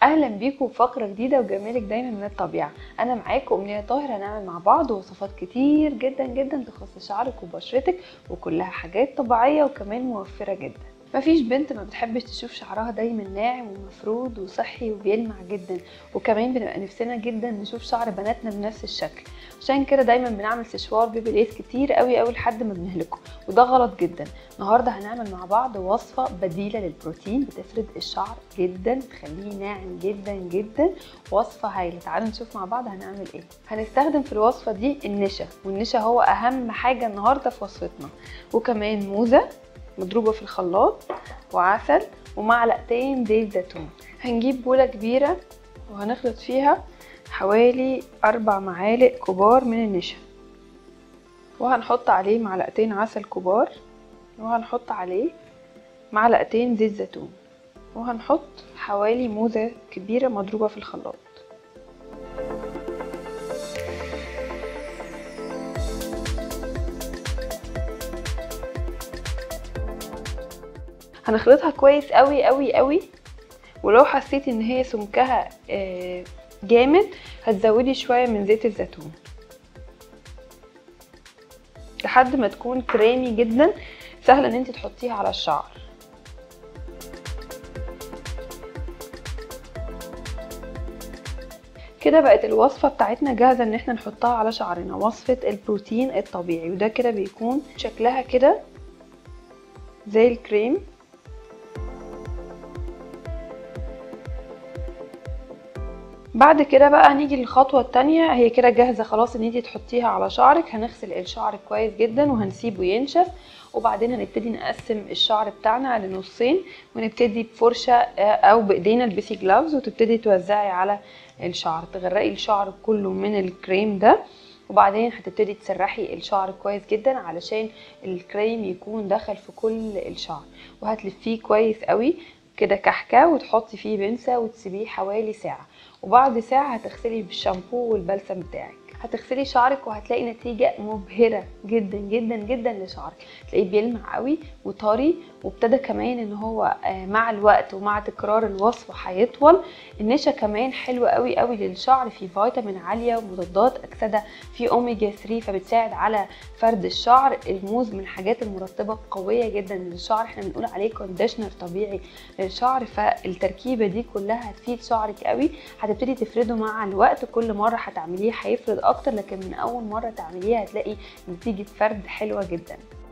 اهلا بيكم في فقره جديده وجمالك دايما من الطبيعه انا معاكم امنيه طاهر هنعمل مع بعض وصفات كتير جدا جدا تخص شعرك وبشرتك وكلها حاجات طبيعيه وكمان موفره جدا مفيش بنت ما بتحبش تشوف شعرها دايما ناعم ومفرود وصحي وبيلمع جدا وكمان بنبقى نفسنا جدا نشوف شعر بناتنا بنفس الشكل عشان كده دايما بنعمل سشوار بيبي ليس كتير قوي قوي لحد ما بنهلكه وده غلط جدا النهارده هنعمل مع بعض وصفه بديله للبروتين بتفرد الشعر جدا بتخليه ناعم جدا جدا وصفه هايله تعالوا نشوف مع بعض هنعمل ايه هنستخدم في الوصفه دي النشا والنشا هو اهم حاجه النهارده في وصفتنا وكمان موزه مضروبه في الخلاط وعسل ومعلقتين زيت زيتون هنجيب بوله كبيره وهنخلط فيها حوالي أربع معالق كبار من النشا وهنحط عليه معلقتين عسل كبار وهنحط عليه معلقتين زيت زيتون وهنحط حوالي موزة كبيرة مضروبة في الخلاط هنخلطها كويس قوي قوي قوي ولو حسيتي ان هي سمكها جامد هتزودي شويه من زيت الزيتون لحد ما تكون كريمي جدا سهل ان انت تحطيها على الشعر كده بقت الوصفة بتاعتنا جاهزة ان احنا نحطها على شعرنا وصفة البروتين الطبيعي وده كده بيكون شكلها كده زي الكريم بعد كده بقى هنيجي للخطوه التانية هي كده جاهزه خلاص ان انتي تحطيها على شعرك هنغسل الشعر كويس جدا وهنسيبه ينشف وبعدين هنبتدي نقسم الشعر بتاعنا لنصين ونبتدي بفرشه او بايدينا البسي جلافز وتبتدي توزعي على الشعر تغرقي الشعر كله من الكريم ده وبعدين هتبتدي تسرحي الشعر كويس جدا علشان الكريم يكون دخل في كل الشعر وهتلفيه كويس قوي كده كحكه وتحطي فيه بنسه وتسيبيه حوالي ساعه وبعد ساعه هتغسلي بالشامبو والبلسم بتاعك هتغسلي شعرك وهتلاقي نتيجة مبهرة جدا جدا جدا لشعرك تلاقيه بيلمع قوي وطري وابتدى كمان ان هو مع الوقت ومع تكرار الوصفة هيطول النشا كمان حلو قوي قوي للشعر فيه فيتامين عالية ومضادات اكسدة فيه اوميجا 3 فبتساعد على فرد الشعر الموز من الحاجات المرطبة القوية جدا للشعر احنا بنقول عليه كونديشنر طبيعي للشعر فالتركيبة دي كلها هتفيد شعرك قوي هتبتدي تفرده مع الوقت كل مرة هتعمليه هيفرد اكتر لكن من اول مره تعمليها هتلاقي نتيجه فرد حلوه جدا